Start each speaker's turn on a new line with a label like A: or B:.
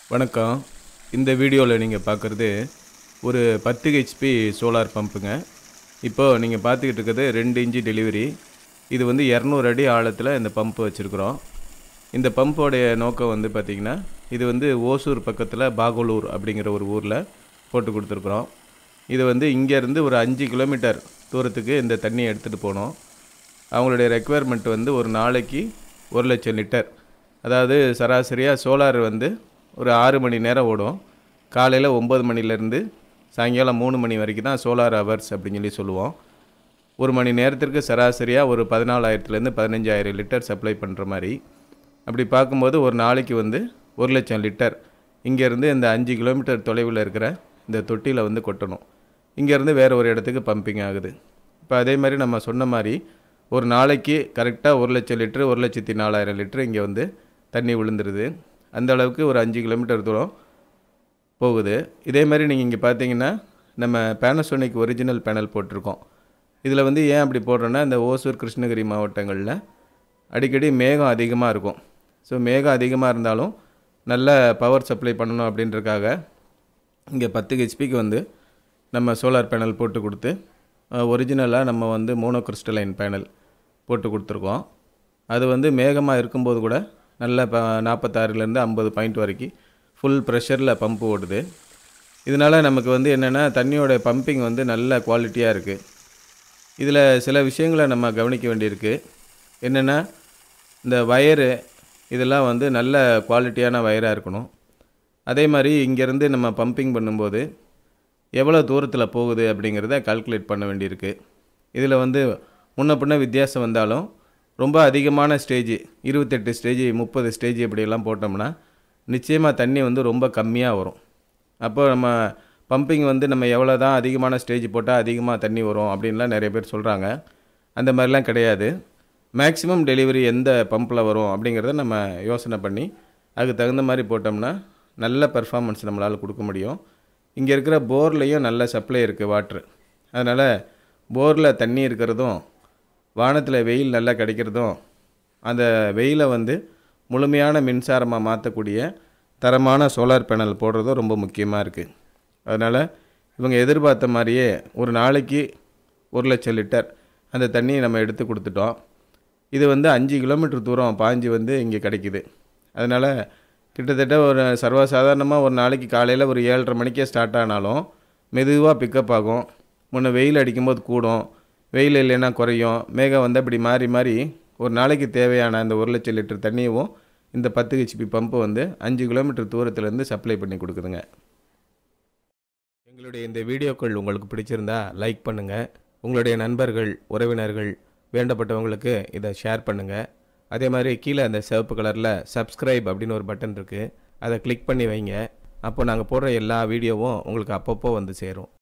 A: வணக்கம் இந்த வீடியோவில் நீங்கள் பார்க்குறது ஒரு பத்து ஹெச்பி சோலார் பம்புங்க இப்போது நீங்கள் பார்த்துக்கிட்டு இருக்கிறது ரெண்டு இன்ச்சு டெலிவரி இது வந்து இரநூறு அடி ஆழத்தில் இந்த பம்பு வச்சுருக்குறோம் இந்த பம்போடைய நோக்கம் வந்து பார்த்திங்கன்னா இது வந்து ஓசூர் பக்கத்தில் பாகலூர் அப்படிங்கிற ஒரு ஊரில் போட்டு கொடுத்துருக்குறோம் இது வந்து இங்கேருந்து ஒரு அஞ்சு கிலோமீட்டர் தூரத்துக்கு இந்த தண்ணியை எடுத்துகிட்டு போகணும் அவங்களுடைய ரெக்குவயர்மெண்ட் வந்து ஒரு நாளைக்கு ஒரு லட்சம் லிட்டர் அதாவது சராசரியாக சோலார் வந்து ஒரு ஆறு மணி நேரம் ஓடும் காலையில் ஒம்பது மணிலேருந்து சாயங்காலம் மூணு மணி வரைக்கும் தான் சோலார் ஹவர்ஸ் அப்படின்னு சொல்லி சொல்லுவோம் ஒரு மணி நேரத்திற்கு சராசரியாக ஒரு பதினாலாயிரத்துலேருந்து பதினஞ்சாயிரம் லிட்டர் சப்ளை பண்ணுற மாதிரி அப்படி பார்க்கும்போது ஒரு நாளைக்கு வந்து ஒரு லட்சம் லிட்டர் இங்கேருந்து இந்த அஞ்சு கிலோமீட்டர் தொலைவில் இருக்கிற இந்த தொட்டியில் வந்து கொட்டணும் இங்கேருந்து வேறு ஒரு இடத்துக்கு பம்பிங் ஆகுது இப்போ அதே மாதிரி நம்ம சொன்ன மாதிரி ஒரு நாளைக்கு கரெக்டாக ஒரு லட்சம் லிட்டரு ஒரு லட்சத்தி நாலாயிரம் லிட்டரு இங்கே வந்து தண்ணி விழுந்துருது அந்த அளவுக்கு ஒரு அஞ்சு கிலோமீட்டர் தூரம் போகுது இதே மாதிரி நீங்கள் இங்கே பார்த்தீங்கன்னா நம்ம பேனசோனிக் ஒரிஜினல் பேனல் போட்டிருக்கோம் இதில் வந்து ஏன் அப்படி போடுறோன்னா இந்த ஓசூர் கிருஷ்ணகிரி மாவட்டங்களில் அடிக்கடி மேகம் அதிகமாக இருக்கும் ஸோ மேகம் அதிகமாக இருந்தாலும் நல்ல பவர் சப்ளை பண்ணணும் அப்படின்றதுக்காக இங்கே பத்து ஹெச்பிக்கு வந்து நம்ம சோலார் பேனல் போட்டு கொடுத்து ஒரிஜினலாக நம்ம வந்து மோனோ கிறிஸ்டலைன் பேனல் போட்டு கொடுத்துருக்கோம் அது வந்து மேகமாக இருக்கும்போது கூட நல்ல ப நாற்பத்தாறுலேருந்து ஐம்பது பாயிண்ட் வரைக்கும் ஃபுல் ப்ரெஷரில் பம்பு ஓடுது இதனால் நமக்கு வந்து என்னென்னா தண்ணியோட பம்பிங் வந்து நல்ல குவாலிட்டியாக இருக்குது இதில் சில விஷயங்களை நம்ம கவனிக்க வேண்டியிருக்கு என்னென்னா இந்த வயரு இதெல்லாம் வந்து நல்ல குவாலிட்டியான வயராக இருக்கணும் அதே மாதிரி இங்கேருந்து நம்ம பம்பிங் பண்ணும்போது எவ்வளோ தூரத்தில் போகுது அப்படிங்கிறத கால்குலேட் பண்ண வேண்டியிருக்கு இதில் வந்து முன்ன பின்ன வித்தியாசம் வந்தாலும் ரொம்ப அதிகமான ஸ்டேஜ் இருபத்தெட்டு ஸ்டேஜ் முப்பது ஸ்டேஜ் இப்படியெல்லாம் போட்டோம்னா நிச்சயமாக தண்ணி வந்து ரொம்ப கம்மியாக வரும் அப்போ நம்ம பம்பிங் வந்து நம்ம எவ்வளோ தான் அதிகமான ஸ்டேஜ் போட்டால் அதிகமாக தண்ணி வரும் அப்படின்லாம் நிறைய பேர் சொல்கிறாங்க அந்த மாதிரிலாம் கிடையாது மேக்ஸிமம் டெலிவரி எந்த பம்பில் வரும் அப்படிங்கிறத நம்ம யோசனை பண்ணி அதுக்கு தகுந்த மாதிரி போட்டோம்னா நல்ல பெர்ஃபார்மன்ஸ் நம்மளால் கொடுக்க முடியும் இங்கே இருக்கிற போர்லேயும் நல்ல சப்ளை இருக்குது வாட்ரு அதனால் போரில் தண்ணி இருக்கிறதும் வானத்தில் வெயில் நல்லா கிடைக்கிறதும் அந்த வெயிலை வந்து முழுமையான மின்சாரமாக மாற்றக்கூடிய தரமான சோலார் பேனல் போடுறதும் ரொம்ப முக்கியமாக இருக்குது அதனால் இவங்க எதிர்பார்த்த மாதிரியே ஒரு நாளைக்கு ஒரு லட்சம் லிட்டர் அந்த தண்ணியை நம்ம எடுத்து கொடுத்துட்டோம் இது வந்து அஞ்சு கிலோமீட்டர் தூரம் பாஞ்சு வந்து இங்கே கிடைக்குது அதனால் கிட்டத்தட்ட ஒரு சர்வசாதாரணமாக ஒரு நாளைக்கு காலையில் ஒரு ஏழரை மணிக்கே ஸ்டார்ட் ஆனாலும் மெதுவாக பிக்கப் ஆகும் முன்ன வெயில் அடிக்கும்போது கூடும் வெயில் இல்லைன்னா குறையும் மேகம் வந்து அப்படி மாறி மாறி ஒரு நாளைக்கு தேவையான அந்த ஒரு லட்சம் லிட்டர் தண்ணியவும் இந்த பத்து ஹெச்பி பம்பு வந்து அஞ்சு கிலோமீட்டர் தூரத்துலேருந்து சப்ளை பண்ணி கொடுக்குதுங்க எங்களுடைய இந்த வீடியோக்கள் உங்களுக்கு பிடிச்சிருந்தா லைக் பண்ணுங்கள் உங்களுடைய நண்பர்கள் உறவினர்கள் வேண்டப்பட்டவங்களுக்கு இதை ஷேர் பண்ணுங்கள் அதே மாதிரி கீழே அந்த சிவப்பு கலரில் சப்ஸ்கிரைப் அப்படின்னு ஒரு பட்டன் இருக்குது அதை கிளிக் பண்ணி வைங்க அப்போ நாங்கள் போடுற எல்லா வீடியோவும் உங்களுக்கு அப்பப்போ வந்து சேரும்